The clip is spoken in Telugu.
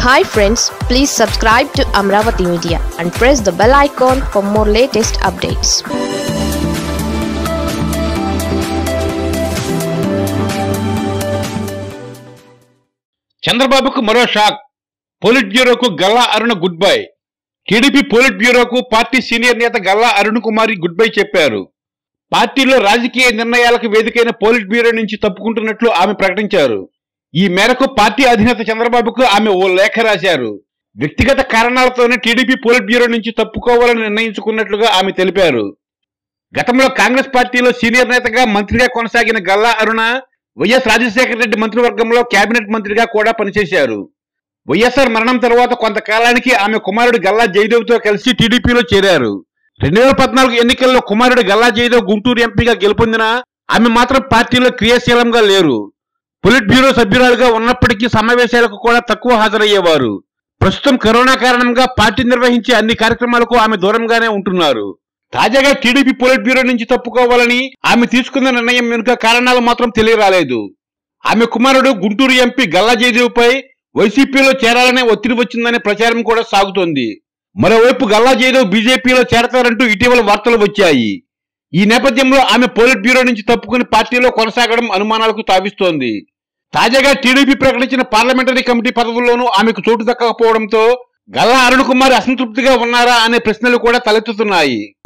hi friends please subscribe to Amaravati media and press the bell icon for more latest updates చంద్రబాబుకు మరో షాక్ పోలిట్ బ్యూరోకు Galla Aruna goodbye TDP పోలిట్ బ్యూరోకు పార్టీ సీనియర్ నేత గల్లా అరుణ్ కుమారి గుడ్ బై చెప్పారు పార్టీలో రాజకీయ నిర్ణయాలకు వేదికైన పోలిట్ బ్యూరో నుంచి తప్పుకుంటున్నట్లు ఆమె ప్రకటించారు ఈ మేరకు పార్టీ అధినేత చంద్రబాబుకు ఆమె ఓ లేఖ రాశారు వ్యక్తిగత కారణాలతోనే టీడీపీ పోలిట్ బ్యూరో నుంచి తప్పుకోవాలని నిర్ణయించుకున్నట్లుగా ఆమె తెలిపారు గతంలో కాంగ్రెస్ పార్టీలో సీనియర్ నేతగా మంత్రిగా కొనసాగిన గల్లా అరుణ వైఎస్ రాజశేఖర రెడ్డి మంత్రివర్గంలో కేబినెట్ మంత్రిగా కూడా పనిచేశారు వైఎస్ఆర్ మరణం తర్వాత కొంతకాలానికి ఆమె కుమారుడు గల్లా జయదేవ్తో కలిసి టీడీపీలో చేరారు రెండు వేల పద్నాలుగు ఎన్నికల్లో కుమారుడు గల్లా జయదేవ్ గుంటూరు ఎంపీగా గెలుపొందినా ఆమె మాత్రం పార్టీలో క్రియాశీలంగా లేరు పొలిట్ బ్యూరో సభ్యురాలుగా ఉన్నప్పటికీ సమావేశాలకు కూడా తక్కువ హాజరయ్యేవారు ప్రస్తుతం కరోనా కారణంగా పార్టీ నిర్వహించే అన్ని కార్యక్రమాలకు ఆమె దూరంగానే ఉంటున్నారు తాజాగా టీడీపీ పొలిట్ బ్యూరో నుంచి తప్పుకోవాలని ఆమె తీసుకున్న నిర్ణయం వెనుక కారణాలు మాత్రం తెలియరాలేదు ఆమె కుమారుడు గుంటూరు ఎంపీ గల్లా జయదేవ్పై వైసీపీలో చేరాలనే ఒత్తిడి వచ్చిందనే ప్రచారం కూడా సాగుతోంది మరోవైపు గల్లా జయదేవ్ బీజేపీలో చేరతారంటూ ఇటీవల వార్తలు వచ్చాయి ఈ నేపథ్యంలో ఆమె పోలిట్ బ్యూరో నుంచి తప్పుకుని పార్టీలో కొనసాగడం అనుమానాలకు తావిస్తోంది తాజాగా టీడీపీ ప్రకటించిన పార్లమెంటరీ కమిటీ పదవుల్లోనూ ఆమెకు చోటు దక్కకపోవడంతో గల్లా అరుణ్ కుమార్ అసంతృప్తిగా ఉన్నారా అనే ప్రశ్నలు కూడా తలెత్తుతున్నాయి